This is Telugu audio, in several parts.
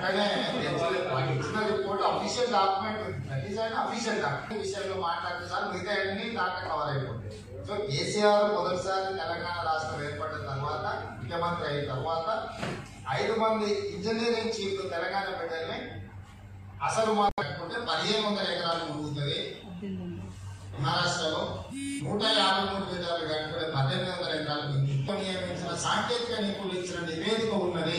అక్కడనే వాళ్ళు ఇచ్చిన report official document that is and official document విషయంలో మాట్లాడితే సార్ మిగతా అన్ని దాంట్లో కవర్ అయిపోతాయి సో కేసీఆర్ మొదటిసారి తెలంగాణ రాష్ట్రం ఏర్పడిన తర్వాత ముఖ్యమంత్రి అయిన తర్వాత ఐదు మంది ఇంజనీరింగ్ చీఫ్ తెలంగాణ బిడ్డల్ని అసలు మాట్లాడుకుంటే పదిహేను వందల ఎకరాలు మునుగుతుంది మహారాష్ట్రలో నూట యాభై మూడు మీటర్లు కట్టుకునే పద్దెనిమిది వందల ఎకరాలు ఇంట్లో నియమించిన సాంకేతిక నిపుణులు ఇచ్చిన నివేదిక ఉన్నది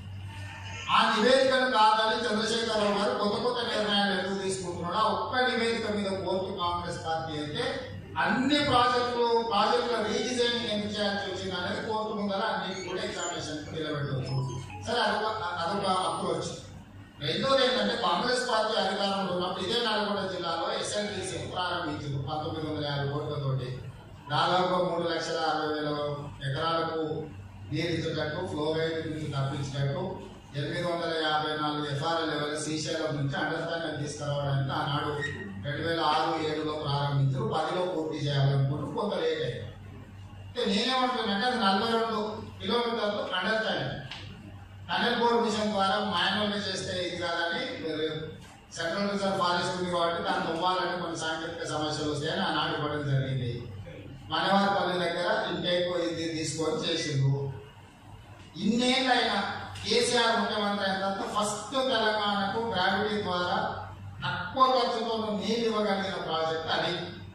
ఆ నివేదికను కాదని చంద్రశేఖరరావు గారు కొత్త కొత్త నిర్ణయాలు ఎందుకు తీసుకుంటున్నాడు ఆ ఒక్క నివేదిక మీద కోర్టు కాంగ్రెస్ పార్టీ అయితే అన్ని ప్రాజెక్టులు ప్రాజెక్టుల రీడిజైనింగ్ ఎందుకు చేయాల్సి వచ్చింది అనేది కోర్టు ముందర అన్నిటి కూడా ఎగ్జామినేషన్ నిలబెట్టవచ్చు సరే అదొక అదొక అప్రోచ్ రెండోది ఏంటంటే కాంగ్రెస్ పార్టీ అధికారంలో ఉన్నప్పుడు ఇదే నల్గొండ జిల్లాలో ఎస్ఎల్బీసీ ప్రారంభించింది పంతొమ్మిది వందల యాభై కోట్లతోటి దాదాపు మూడు లక్షల అరవై వేల ఎకరాలకు నీరు ఇచ్చేటట్టు ఫ్లోరైడ్ నుంచి తప్పించేటట్టు ఎనిమిది వందల యాభై నాలుగు ఎఫ్ఆర్ఎల్ లెవెల్ శ్రీశైలం నుంచి అండర్స్టాండింగ్ తీసుకురావడానికి ఆనాడు రెండు వేల ఆరు ఏడులో ప్రారంభించారు పదిలో పూర్తి చేయాలనుకుంటూ కొంత లేట్ అయింది అంటే నేనేమంటున్నానంటే అది నలభై రెండు కిలోమీటర్లు అండర్స్టాండింగ్ టనల్ బోర్డ్ మిషన్ ద్వారా మాన్యువల్ గా చేస్తే ఇది కాదని సెంట్రల్ రిజర్వ్ ఫారెస్ట్ ఉంది కాబట్టి దాన్ని తవ్వాలంటే కొన్ని సాంకేతిక సమస్యలు వస్తాయని ఆనాడు ఇవ్వడం జరిగింది మనవారిపల్లి దగ్గర ఇంటేక్ ఇది తీసుకొని చేసిండు ఇన్నేళ్ళైనా కేసీఆర్ ముఖ్యమంత్రి అయిన తర్వాత ఫస్ట్ తెలంగాణకు గ్రావిటీ ద్వారా తక్కువ ఖర్చుతో నీళ్ళు ఇవ్వగలిగిన ప్రాజెక్ట్ అది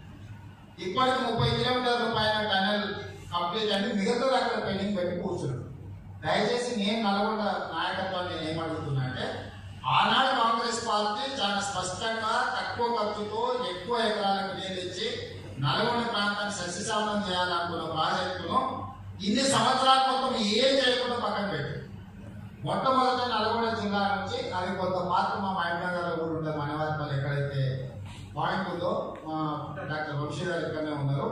ఇప్పటికి ముప్పై కిలోమీటర్ల పైన టనల్ కంప్లీట్ అయింది మిగతా అక్కడ పెండింగ్ పెట్టి కూర్చున్నాడు దయచేసి నేను నల్గొండ నాయకత్వాన్ని నేను ఏమడుగుతున్నా అంటే ఆనాడు కాంగ్రెస్ పార్టీ చాలా స్పష్టంగా తక్కువ ఖర్చుతో ఎక్కువ ఎకరాలకు నీళ్ళు ఇచ్చి నల్గొండ ప్రాంతాన్ని సస్యశామనం చేయాలనుకున్న ప్రాజెక్టును ఇన్ని సంవత్సరాల మొత్తం ఏం చేయకుండా పక్కన పెట్టి మొట్టమొదట నల్గొండ జిల్లా నుంచి అది కొంత పాత్ర మా మహబూబ్నగర్ కూడా ఉంటుంది మనవారిపల్లి ఎక్కడైతే పాయింట్ ఉందో మా డాక్టర్ వంశీ గారు ఇక్కడనే ఉన్నారు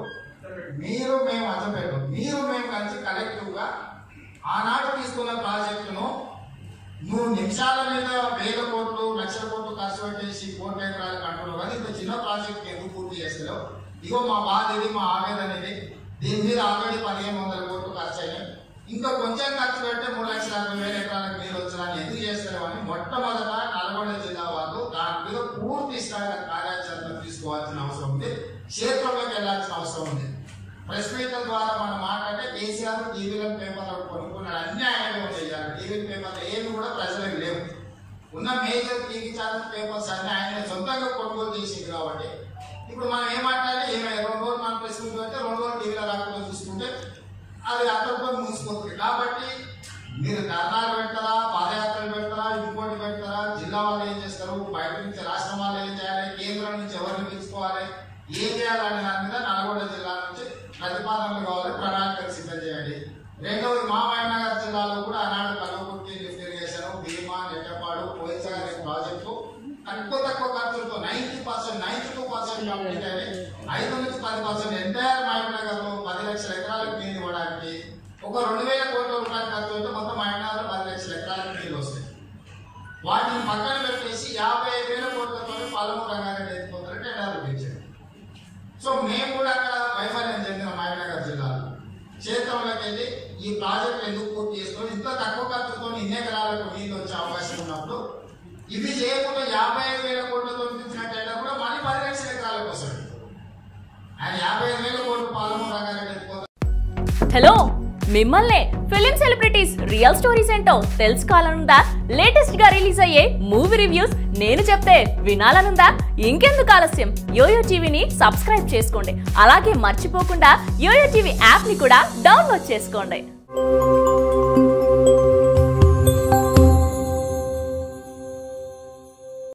మీరు మేము అజంపేట మీరు మేము కలిసి కలెక్టివ్ గా ఆనాడు తీసుకున్న ప్రాజెక్టును నువ్వు నిమిషాల మీద వేల కోట్లు లక్షల కోట్లు ఖర్చు పెట్టేసి కోట్ల ఎకరాలు కంటున్నావు కానీ ఇంత చిన్న ప్రాజెక్ట్ ఎందుకు పూర్తి చేస్తున్నావు ఇగో మా బాధ ఇది మా ఆవేదన ఇది దీని మీద ఆల్రెడీ పదిహేను వందల కోట్లు ఖర్చు అయినాయి ఇంకా కొంచెం ఖర్చు పెడితే మూడు లక్షల అరవై వేల ఎకరాలకు నీరు వచ్చినాన్ని ఎందుకు చేస్తారు అని మొట్టమొదట నల్గొండ జిల్లా వాళ్ళు దాని మీద పూర్తి స్థాయిలో కార్యాచరణ తీసుకోవాల్సిన అవసరం ఉంది క్షేత్రంలోకి వెళ్లాల్సిన అవసరం ఉంది ప్రెస్ మీట్ల ద్వారా మనం మాట్లాడితే కేసీఆర్ టీవీలో పేపర్లో కొనుక్కున్నాడు అన్ని ఆయనలో చేయాలి టీవీ పేపర్లు ఏమి కూడా ప్రజలకు లేవు ఉన్న మేజర్ టీవీ ఛానల్ పేపర్స్ అన్ని ఆయన సొంతంగా కొనుగోలు చేసింది కాబట్టి ఇప్పుడు మనం ఏం మాట్లాడాలి ఏమైనా రెండు రోజులు మనం ప్రెస్ మీట్ పెడితే రెండు రోజులు టీవీలో రాకుండా చూసుకుంటే అది అక్కడితో ముగిసిపోతుంది కాబట్టి మీరు ధర్నాలు పెడతారా పాదయాత్రలు పెడతారా ఇంకోటి పెడతారా జిల్లా వాళ్ళు ఏం చేస్తారు బయట నుంచి రాష్ట్రం వాళ్ళు ఏం చేయాలి కేంద్రం నుంచి ఎవరిని పిలుచుకోవాలి ఏం చేయాలనే దాని మీద నల్గొండ జిల్లా నుంచి ప్రతిపాదనలు కావాలి ప్రణాళికలు సిద్ధం చేయండి రెండవది మా మహనగర్ జిల్లాలో కూడా ఆనాడు కల్వకుర్తి లిఫ్ట్ ఇరిగేషన్ భీమా నెట్టపాడు పోయిసాగర్ ప్రాజెక్టు తక్కువ తక్కువ ఖర్చులతో ninety percent ninety two percent complete అయినాయి ఐదు నుంచి పది పర్సెంట్ ఎంటైర్ మహబూబ్నగర్ లో పది లక్షల ఎకరాలకు నీళ్ళు ఇవ్వడానికి ఒక రెండు వేల కోట్ల రూపాయల ఖర్చు అయితే మొత్తం మహబూబ్నగర్ పది లక్షల ఎకరాలకు నీళ్ళు వస్తాయి వాటిని పక్కన పెట్టేసి యాభై వేల కోట్లతో పాలమూరు రంగారెడ్డి ఎత్తిపోతారు టెండర్లు పిలిచారు సో మేము కూడా అక్కడ వైఫల్యం చెందిన మహబూబ్నగర్ జిల్లాలో క్షేత్రంలోకి వెళ్ళి ఈ ప్రాజెక్ట్ ఎందుకు పూర్తి చేసుకొని ఇంత తక్కువ ఖర్చుతో ఇన్ని ఎకరాలకు నీళ్ళు వచ్చే అవకాశం ఉన్నప్పుడు ఇవి చేయకుండా యాభై ఐదు వేల కోట్లతో పిలిచిన టెండర్ కూడా మళ్ళీ పది లక్షల ఎకరాలకు వస్తాడు ఆయన యాభై ఐదు వేల కోట్లు పాలమూరు రంగారెడ్డి ఎత్తిపోతారు హలో మిమ్మల్నే ఫిలిం సెలబ్రిటీస్ రియల్ స్టోరీస్ ఏంటో తెలుసుకోవాలనుందా లేటెస్ట్ గా రిలీజ్ అయ్యే మూవీ రివ్యూస్ నేను చెప్తే వినాలనుందా ఇంకెందుకు ఆలస్యం యోయో టీవీని సబ్స్క్రైబ్ చేసుకోండి అలాగే మర్చిపోకుండా యోయో టీవీ యాప్ ని కూడా డౌన్లోడ్ చేసుకోండి